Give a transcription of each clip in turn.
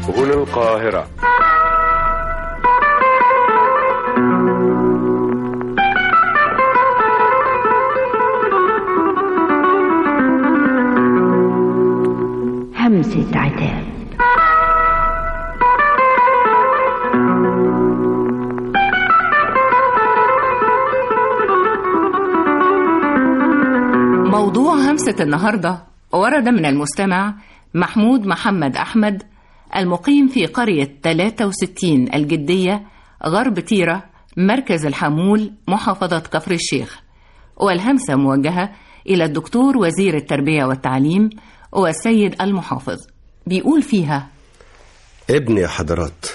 هنا القاهرة همسة عتاب موضوع همسة النهاردة ورد من المستمع محمود محمد أحمد المقيم في قرية 63 الجدية غرب تيرة مركز الحمول محافظة كفر الشيخ والهمسة موجهة إلى الدكتور وزير التربية والتعليم والسيد المحافظ بيقول فيها ابني يا حضرات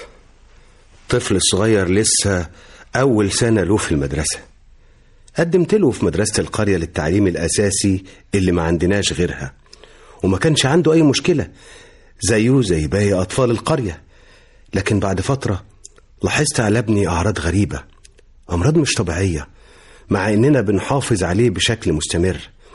طفل صغير لسه أول سنة له في المدرسة قدمت له في مدرسة القرية للتعليم الأساسي اللي ما عندناش غيرها وما كانش عنده أي مشكلة زيه زي باقي أطفال القرية لكن بعد فترة لاحظت على ابني أعراض غريبة أمراض مش طبيعية مع إننا بنحافظ عليه بشكل مستمر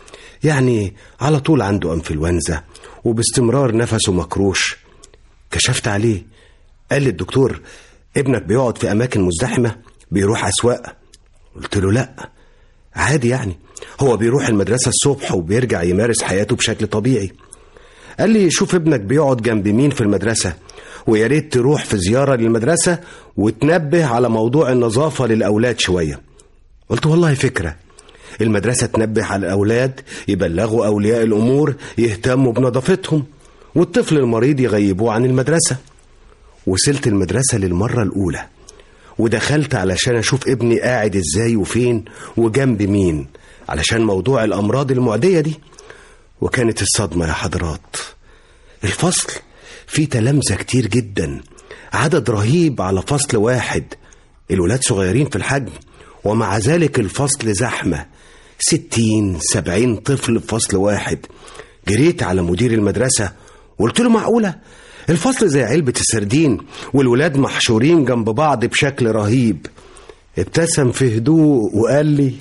يعني على طول عنده أنفلونزا وباستمرار نفسه مكروش كشفت عليه قال لي الدكتور ابنك بيقعد في أماكن مزدحمة بيروح أسواق قلت له لأ عادي يعني هو بيروح المدرسة الصبح وبيرجع يمارس حياته بشكل طبيعي قال لي شوف ابنك بيقعد جنب مين في المدرسة ويا ريت تروح في زيارة للمدرسة وتنبه على موضوع النظافة للأولاد شوية قلت والله فكرة المدرسة تنبه على الأولاد يبلغوا أولياء الأمور يهتموا بنظافتهم والطفل المريض يغيبوه عن المدرسة وصلت المدرسة للمرة الأولى ودخلت علشان أشوف ابني قاعد إزاي وفين وجنب مين علشان موضوع الأمراض المعدية دي وكانت الصدمة يا حضرات الفصل فيه تلامذة كتير جدا عدد رهيب على فصل واحد الولاد صغيرين في الحجم ومع ذلك الفصل زحمة ستين سبعين طفل في فصل واحد جريت على مدير المدرسة وقلت له معقولة الفصل زي علبة السردين والولاد محشورين جنب بعض بشكل رهيب ابتسم في هدوء وقال لي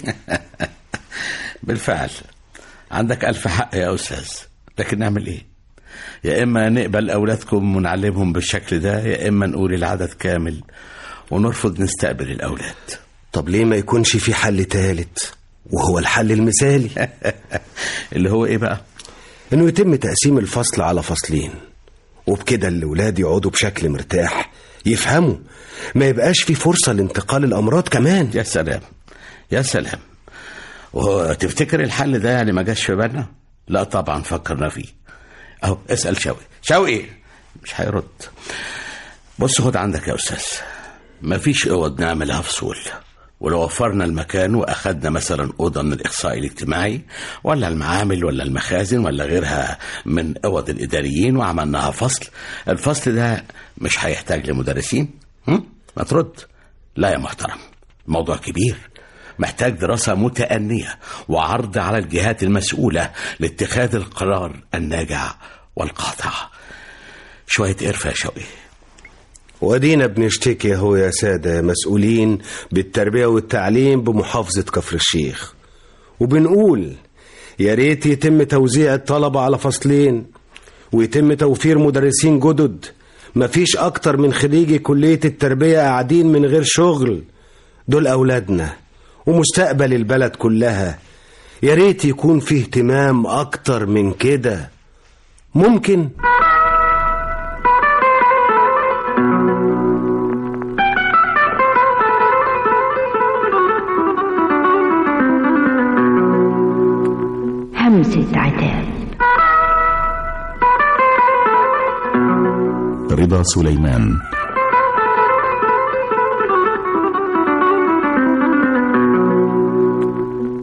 بالفعل عندك ألف حق يا أستاذ لكن نعمل إيه يا إما نقبل أولادكم ونعلمهم بالشكل ده يا إما نقول العدد كامل ونرفض نستقبل الأولاد طب ليه ما يكونش في حل تالت وهو الحل المثالي اللي هو إيه بقى انه يتم تقسيم الفصل على فصلين وبكده الولاد يقعدوا بشكل مرتاح يفهموا ما يبقاش في فرصة لانتقال الأمراض كمان يا سلام يا سلام وتفتكر الحل ده يعني ما جاش في بالنا لا طبعا فكرنا فيه اهو اسال شوقي شوقي مش هيرد بص خد عندك يا استاذ مفيش اوض نعملها فصول ولو وفرنا المكان واخدنا مثلا اوضه من الاخصائي الاجتماعي ولا المعامل ولا المخازن ولا غيرها من اوض الاداريين وعملناها فصل الفصل ده مش هيحتاج لمدرسين هم؟ ما ترد لا يا محترم الموضوع كبير محتاج دراسة متأنية وعرض على الجهات المسؤولة لاتخاذ القرار الناجع والقاطع شوية قرفة يا شوقي ودينا بنشتكي اهو يا سادة مسؤولين بالتربية والتعليم بمحافظة كفر الشيخ وبنقول يا ريت يتم توزيع الطلبة على فصلين ويتم توفير مدرسين جدد مفيش أكتر من خريجي كلية التربية قاعدين من غير شغل دول أولادنا ومستقبل البلد كلها يا ريت يكون فيه اهتمام أكتر من كده ممكن همسة عتاب رضا سليمان